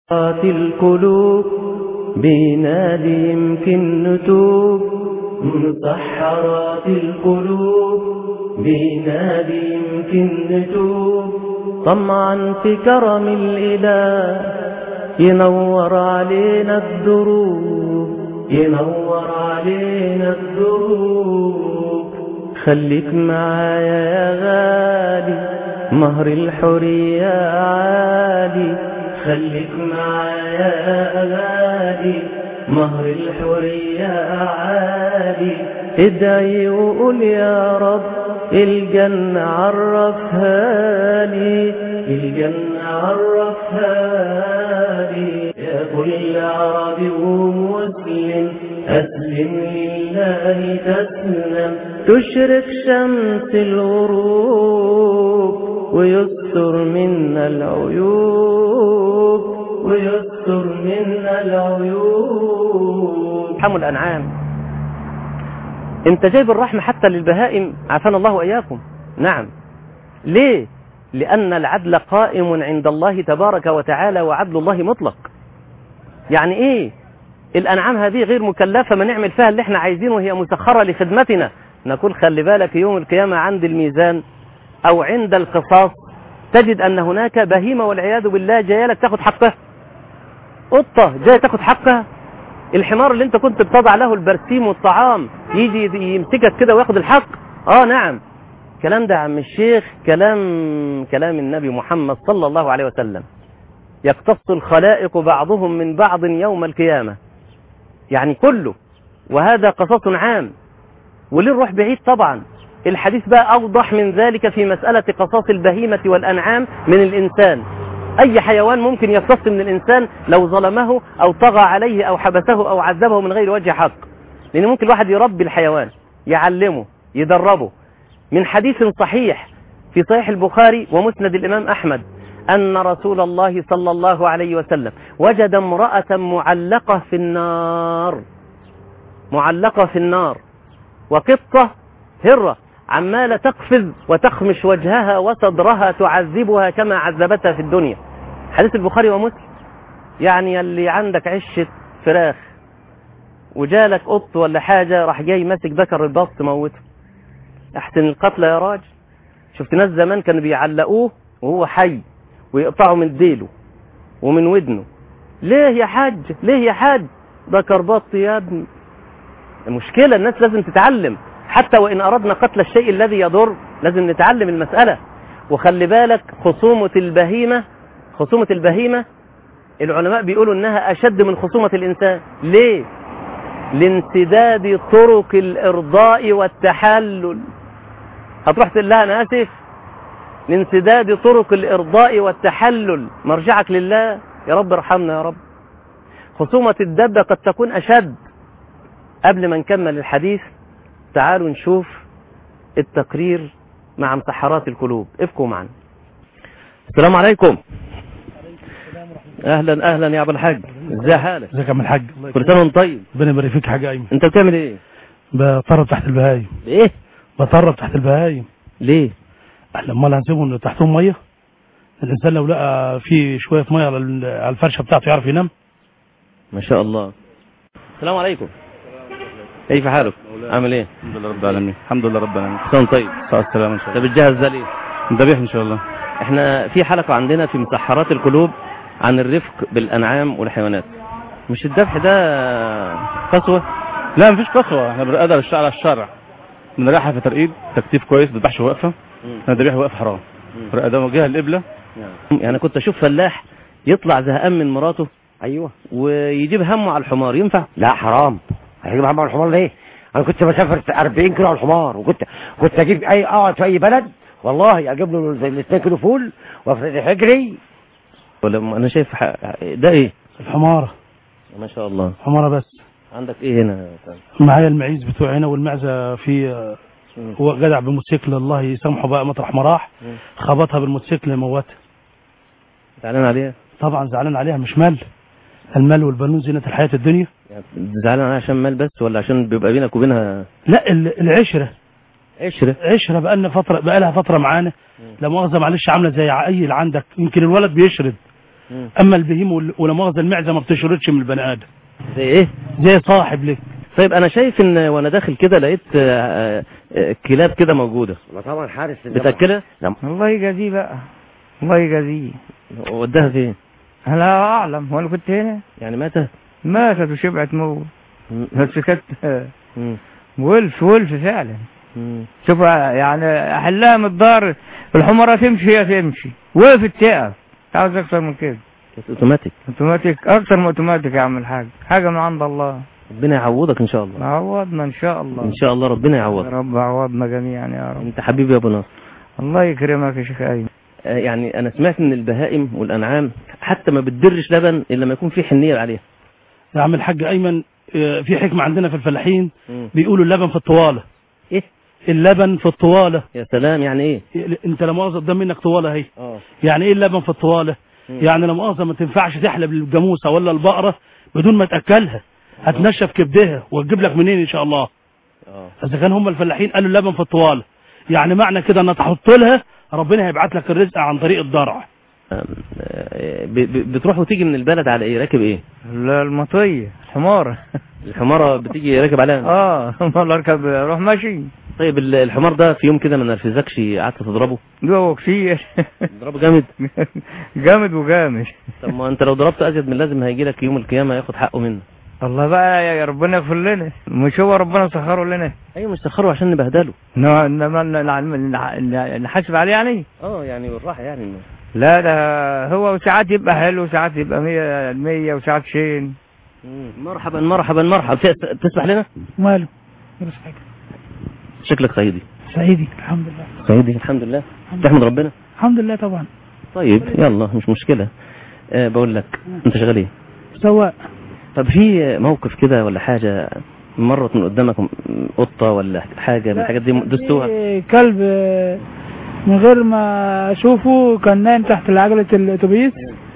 القلوب بينادي يمكن نتوب مسحرات القلوب بينادي يمكن نتوب طمعا في كرم الإله ينور علينا الدروب ينور علينا الدروب خليك معايا يا غالي مهر الحرية عالي خليك معايا يا غالي مهر الحرية عالي ادعي وقول يا رب الجنة عرفها لي الجنة عرفها لي يا كل عربي ومسلم أسلم لله تسلم تشرق شمس الغروب ويستر منا العيوب ويستر منا العيوب حمل الأنعام انت جايب الرحمة حتى للبهائم عافانا الله وإياكم نعم ليه لأن العدل قائم عند الله تبارك وتعالى وعدل الله مطلق يعني ايه الأنعام هذه غير مكلفة ما نعمل فيها اللي احنا عايزينه وهي مسخرة لخدمتنا نقول خلي بالك يوم القيامة عند الميزان أو عند القصاص تجد أن هناك بهيمة والعياذ بالله جاية لك تاخد حقها قطة جاية تاخد حقها الحمار اللي انت كنت بتضع له البرسيم والطعام يجي يمسكك كده وياخد الحق اه نعم كلام ده يا عم الشيخ كلام كلام النبي محمد صلى الله عليه وسلم يقتص الخلائق بعضهم من بعض يوم القيامة يعني كله وهذا قصص عام وليه نروح بعيد طبعا الحديث بقى أوضح من ذلك في مسألة قصاص البهيمة والأنعام من الإنسان أي حيوان ممكن يقتص من الإنسان لو ظلمه أو طغى عليه أو حبسه أو عذبه من غير وجه حق لأن ممكن الواحد يربي الحيوان يعلمه يدربه من حديث صحيح في صحيح البخاري ومسند الإمام أحمد أن رسول الله صلى الله عليه وسلم وجد امرأة معلقة في النار معلقة في النار وقطة هرة عمالة تقفز وتخمش وجهها وصدرها تعذبها كما عذبتها في الدنيا حديث البخاري ومسلم يعني اللي عندك عشة فراخ وجالك قط ولا حاجة راح جاي ماسك ذكر البط تموته احسن القتل يا راجل شفت ناس زمان كانوا بيعلقوه وهو حي ويقطعوا من ديله ومن ودنه ليه يا حاج ليه يا حاج ده كرباط يا ابني المشكلة الناس لازم تتعلم حتى وإن أردنا قتل الشيء الذي يضر لازم نتعلم المسألة وخلي بالك خصومة البهيمة خصومة البهيمة العلماء بيقولوا إنها أشد من خصومة الإنسان ليه؟ لانسداد طرق الإرضاء والتحلل هتروح تقول لها أنا آسف لانسداد طرق الإرضاء والتحلل مرجعك لله يا رب ارحمنا يا رب خصومة الدبة قد تكون أشد قبل ما نكمل الحديث تعالوا نشوف التقرير مع مسحرات القلوب ابقوا معنا السلام عليكم اهلا اهلا يا ابو الحاج ازي حالك ازيك يا عم الحاج كل سنه وانت طيب ربنا يبارك فيك يا حاج ايمن انت بتعمل ايه بطرب تحت البهايم ايه بطرب تحت البهايم ليه احنا امال هنسيبهم تحتهم ميه الانسان لو لقى في شويه ميه على ال- على الفرشه بتاعته يعرف ينام ما شاء الله السلام عليكم كيف حالك عامل ايه الحمد لله رب العالمين الحمد لله رب العالمين كل سنه وأنت طيب صلاه السلامه ان شاء انت الله بتجهز ده ليه ذبيح ان شاء الله احنا في حلقة عندنا في مسحرات القلوب عن الرفق بالأنعام والحيوانات مش الذبح ده قسوة لا مفيش قسوه احنا بنقدر الشرع على الشرع بنريحها في ترقيد تكتيف كويس ما تذبحش واقفه انا ذبيح واقف حرام ده وجهها القبله يعني كنت أشوف فلاح يطلع زهقان من مراته ايوه ويجيب همه على الحمار ينفع لا حرام هيجيب محمد الحمار ليه انا كنت بسافر 40 كيلو على الحمار وكنت كنت اجيب اي اقعد في اي بلد والله اجيب له زي ال 2 كيلو فول وافرد حجري ولا انا شايف ح... ده ايه الحماره ما شاء الله حماره بس عندك ايه هنا معايا المعيز بتوعي هنا والمعزه في هو جدع بموتوسيكل الله يسامحه بقى مطرح ما راح خبطها بالموتوسيكل موتها زعلان عليها طبعا زعلان عليها مش مال المال والبنون زينه الحياه الدنيا يعني زعلان عليها عشان مال بس ولا عشان بيبقى بينك وبينها لا ال- العشره عشرة عشره بقى لنا فتره بقى لها فتره معانا لا مؤاخذه معلش عامله زي عيل عندك يمكن الولد بيشرد مم. اما البهيم وال- ولا مؤاخذه المعزه ما بتشردش من البني ادم زي ايه زي صاحب لك طيب انا شايف ان وانا داخل كده لقيت آه، آه، كلاب كده موجوده ما طبعا حارس بتاكلها الله يجازيه بقى الله يجازيه وداها فين انا اعلم وانا كنت هنا يعني ماتت ماتت وشبعت موت مم. بس كانت مم. ولف ولف فعلا مم. شوف يعني احلها من الدار الحمرة تمشي هي تمشي وقفت تقف عاوز اكتر من كده كانت اوتوماتيك اوتوماتيك اكتر من اوتوماتيك يا عم الحاج حاجة من عند الله ربنا يعوضك ان شاء الله عوضنا ان شاء الله ان شاء الله ربنا يا يعوضك رب عوضنا جميعا يا رب انت حبيبي يا ابو ناصر الله يكرمك يا شيخ ايمن آه، يعني انا سمعت ان البهائم والانعام حتى ما بتدرش لبن الا لما يكون في حنيه عليها يا عم الحاج ايمن آه، في حكمه عندنا في الفلاحين مم. بيقولوا اللبن في الطواله ايه اللبن في الطواله يا سلام يعني ايه انت لا مؤاخذه قدام منك طواله اهي اه يعني ايه اللبن في الطواله مم. يعني لا مؤاخذه ما تنفعش تحلب الجاموسه ولا البقره بدون ما تاكلها هتنشف كبدها وتجيب لك منين ان شاء الله اه اذا كان هم الفلاحين قالوا اللبن في الطواله يعني معنى كده ان تحط لها ربنا هيبعت لك الرزق عن طريق الضرع آم، آه، ب- ب- بتروح وتيجي من البلد على ايه راكب ايه لا المطية حمارة الحماره بتيجي راكب عليها اه والله اركب روح ماشي طيب ال- الحمار ده في يوم كده ما نرفزكش قعدت تضربه جوه كتير تضربه جامد جامد وجامد طب ما انت لو ضربته ازيد من لازم هيجي لك يوم القيامه ياخد حقه منك الله بقى يا ربنا يغفر لنا مش هو ربنا سخره لنا ايوه مش تاخره عشان نبهدله انما انما ن- ن- نحاسب عليه يعني اه يعني بالراحه يعني إنه- لا ده هو ساعات يبقى حلو وساعات يبقى مية مية وساعات شين مم. مرحبا مرحبا مرحبا ت- تسمح لنا ماله مش حاجه شكلك صعيدي سعيدي الحمد لله صعيدي الحمد لله تحمد ربنا الحمد لله طبعا طيب يلا مش مشكله أه بقول لك انت شغال ايه سواء طب في موقف كده ولا حاجه مرت من قدامك م- قطه ولا حاجه من الحاجات دي دستوها في كلب آه، من غير ما اشوفه كان نايم تحت عجلة الاتوبيس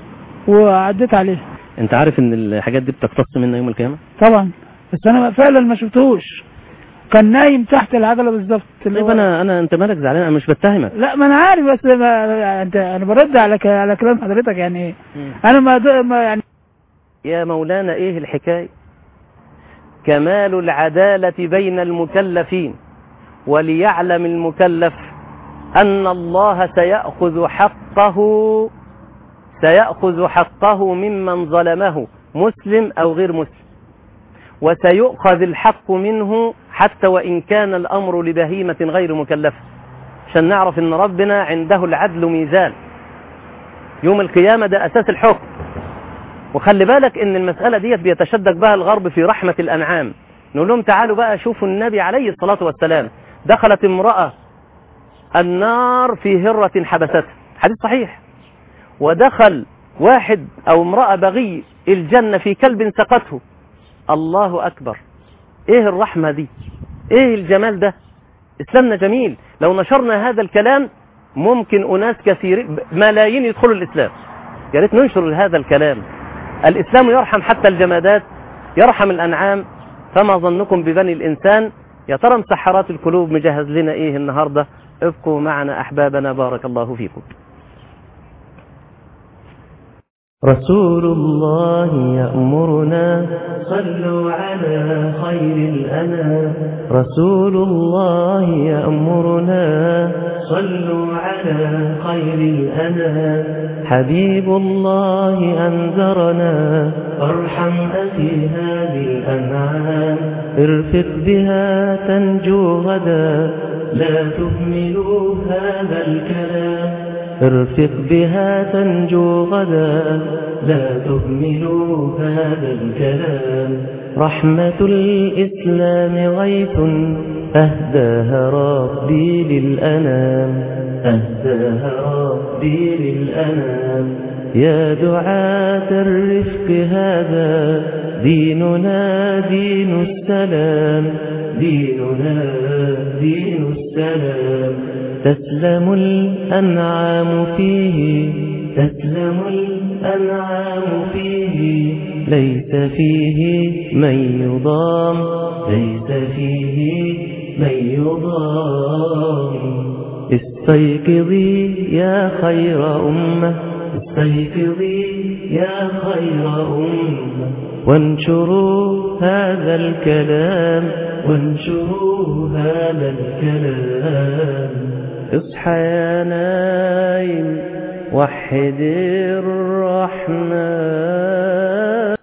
وعديت عليه انت عارف ان الحاجات دي بتقتص منا يوم القيامه طبعا بس انا فعلا ما شفتوش كان نايم تحت العجلة بالظبط اللي طيب هو- انا انا انت مالك زعلان انا مش بتهمك لا ما انا عارف بس ما انت انا برد على ك... على كلام حضرتك يعني ايه انا ما, د... ما يعني يا مولانا ايه الحكاية كمال العدالة بين المكلفين وليعلم المكلف أن الله سيأخذ حقه سيأخذ حقه ممن ظلمه مسلم أو غير مسلم وسيؤخذ الحق منه حتى وإن كان الأمر لبهيمة غير مكلفة عشان نعرف أن ربنا عنده العدل ميزان يوم القيامة ده أساس الحكم وخلي بالك ان المسألة ديت بيتشدق بها الغرب في رحمة الأنعام نقول لهم تعالوا بقى شوفوا النبي عليه الصلاة والسلام دخلت امرأة النار في هرة حبستها حديث صحيح ودخل واحد أو امرأة بغي الجنة في كلب سقته الله أكبر إيه الرحمة دي إيه الجمال ده إسلامنا جميل لو نشرنا هذا الكلام ممكن أناس كثير ملايين يدخلوا الإسلام يا ريت ننشر هذا الكلام الإسلام يرحم حتى الجمادات يرحم الأنعام فما ظنكم ببني الإنسان يا ترى مسحرات القلوب مجهز لنا إيه النهاردة ابقوا معنا أحبابنا بارك الله فيكم رسول الله يأمرنا صلوا على خير الأنام رسول الله يأمرنا صلوا على خير الأنام حبيب الله أنذرنا ارحم أخي هذه الأنعام ارفق بها تنجو غدا لا تهملوا هذا الكلام ارفق بها تنجو غدا لا تهملوا هذا الكلام رحمة الإسلام غيث أهداها ربي للأنام أهداها ربي للأنام يا دعاة الرفق هذا ديننا دين السلام ديننا دين السلام تسلم الأنعام فيه تسلم الأنعام فيه ليس فيه من يضام ليس فيه من يضام استيقظي يا خير أمة استيقظي يا خير أمة وانشروا هذا الكلام وانشروا هذا الكلام اصحى يا نايم وحد الرحمن